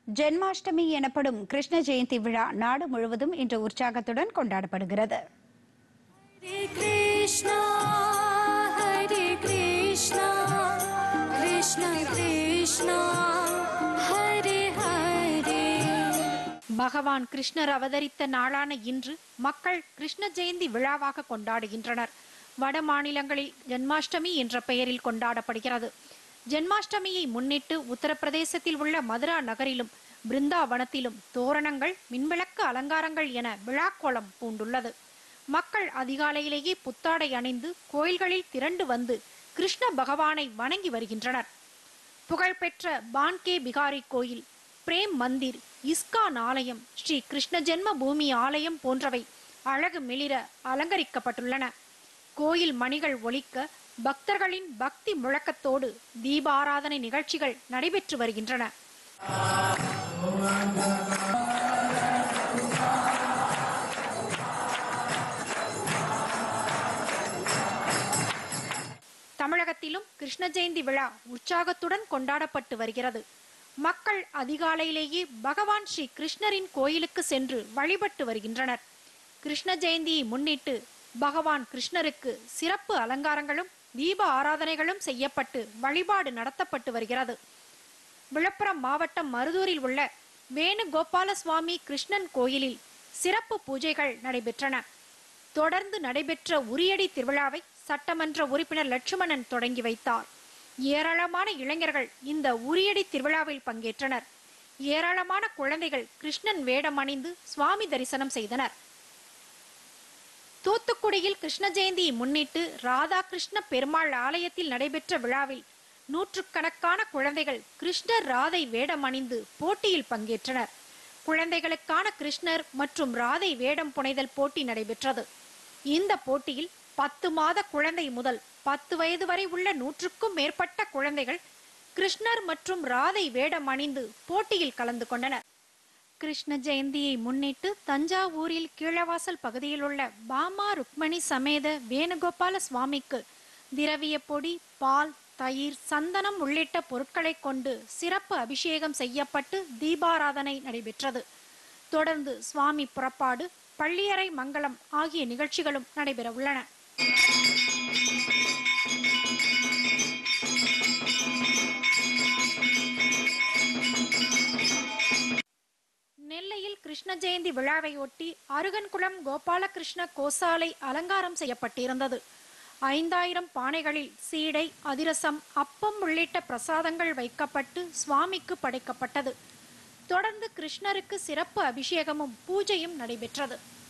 ஜென்மாஷ்டமி எனப்படும் கிருஷ்ண ஜெயந்தி விழா நாடு முழுவதும் இன்று உற்சாகத்துடன் கொண்டாடப்படுகிறது Hare Krishna, Hare Krishna, Krishna Krishna, Hare Hare. பகவான் கிருஷ்ணர் அவதரித்த நாளான இன்று மக்கள் கிருஷ்ண ஜெயந்தி விழாவாக கொண்டாடுகின்றனர் வட மாநிலங்களில் ஜென்மாஷ்டமி என்ற பெயரில் கொண்டாடப்படுகிறது ஜென்மாஷ்டமியை முன்னிட்டு உத்தரப்பிரதேசத்தில் உள்ள மதுரா நகரிலும் பிருந்தாவனத்திலும் தோரணங்கள் மின்விளக்கு அலங்காரங்கள் என விழாக்கோலம் பூண்டுள்ளது மக்கள் அதிகாலையிலேயே புத்தாடை அணிந்து கோயில்களில் திரண்டு வந்து கிருஷ்ண பகவானை வணங்கி வருகின்றனர் புகழ்பெற்ற பான்கே பிகாரி கோயில் பிரேம் மந்திர் இஸ்கான் ஆலயம் ஸ்ரீ கிருஷ்ண ஜென்ம பூமி ஆலயம் போன்றவை அழகு மிளிர அலங்கரிக்கப்பட்டுள்ளன கோயில் மணிகள் ஒலிக்க பக்தர்களின் பக்தி முழக்கத்தோடு தீபாராதனை நிகழ்ச்சிகள் நடைபெற்று வருகின்றன தமிழகத்திலும் கிருஷ்ண ஜெயந்தி விழா உற்சாகத்துடன் கொண்டாடப்பட்டு வருகிறது மக்கள் அதிகாலையிலேயே பகவான் ஸ்ரீ கிருஷ்ணரின் கோயிலுக்கு சென்று வழிபட்டு வருகின்றனர் கிருஷ்ண ஜெயந்தியை முன்னிட்டு பகவான் கிருஷ்ணருக்கு சிறப்பு அலங்காரங்களும் தீப ஆராதனைகளும் செய்யப்பட்டு வழிபாடு நடத்தப்பட்டு வருகிறது விழுப்புரம் மாவட்டம் மருதூரில் உள்ள வேணுகோபால சுவாமி கிருஷ்ணன் கோயிலில் சிறப்பு பூஜைகள் நடைபெற்றன தொடர்ந்து நடைபெற்ற உரியடி திருவிழாவை சட்டமன்ற உறுப்பினர் லட்சுமணன் தொடங்கி வைத்தார் ஏராளமான இளைஞர்கள் இந்த உரியடி திருவிழாவில் பங்கேற்றனர் ஏராளமான குழந்தைகள் கிருஷ்ணன் வேடம் அணிந்து சுவாமி தரிசனம் செய்தனர் தூத்துக்குடியில் கிருஷ்ண ஜெயந்தியை முன்னிட்டு ராதாகிருஷ்ண பெருமாள் ஆலயத்தில் நடைபெற்ற விழாவில் நூற்றுக்கணக்கான குழந்தைகள் கிருஷ்ணர் ராதை வேடம் அணிந்து போட்டியில் பங்கேற்றனர் குழந்தைகளுக்கான கிருஷ்ணர் மற்றும் ராதை வேடம் புனைதல் போட்டி நடைபெற்றது இந்த போட்டியில் பத்து மாத குழந்தை முதல் பத்து வயது வரை உள்ள நூற்றுக்கும் மேற்பட்ட குழந்தைகள் கிருஷ்ணர் மற்றும் ராதை வேடம் அணிந்து போட்டியில் கலந்து கொண்டனர் கிருஷ்ண ஜெயந்தியை முன்னிட்டு தஞ்சாவூரில் கீழவாசல் பகுதியில் உள்ள பாமா ருக்மணி சமேத வேணுகோபால சுவாமிக்கு திரவிய பொடி பால் தயிர் சந்தனம் உள்ளிட்ட பொருட்களை கொண்டு சிறப்பு அபிஷேகம் செய்யப்பட்டு தீபாராதனை நடைபெற்றது தொடர்ந்து சுவாமி புறப்பாடு பள்ளியறை மங்களம் ஆகிய நிகழ்ச்சிகளும் நடைபெற உள்ளன நெல்லையில் கிருஷ்ண ஜெயந்தி விழாவையொட்டி அருகன்குளம் கோபாலகிருஷ்ண கோசாலை அலங்காரம் செய்யப்பட்டிருந்தது ஐந்தாயிரம் பானைகளில் சீடை அதிரசம் அப்பம் உள்ளிட்ட பிரசாதங்கள் வைக்கப்பட்டு சுவாமிக்கு படைக்கப்பட்டது தொடர்ந்து கிருஷ்ணருக்கு சிறப்பு அபிஷேகமும் பூஜையும் நடைபெற்றது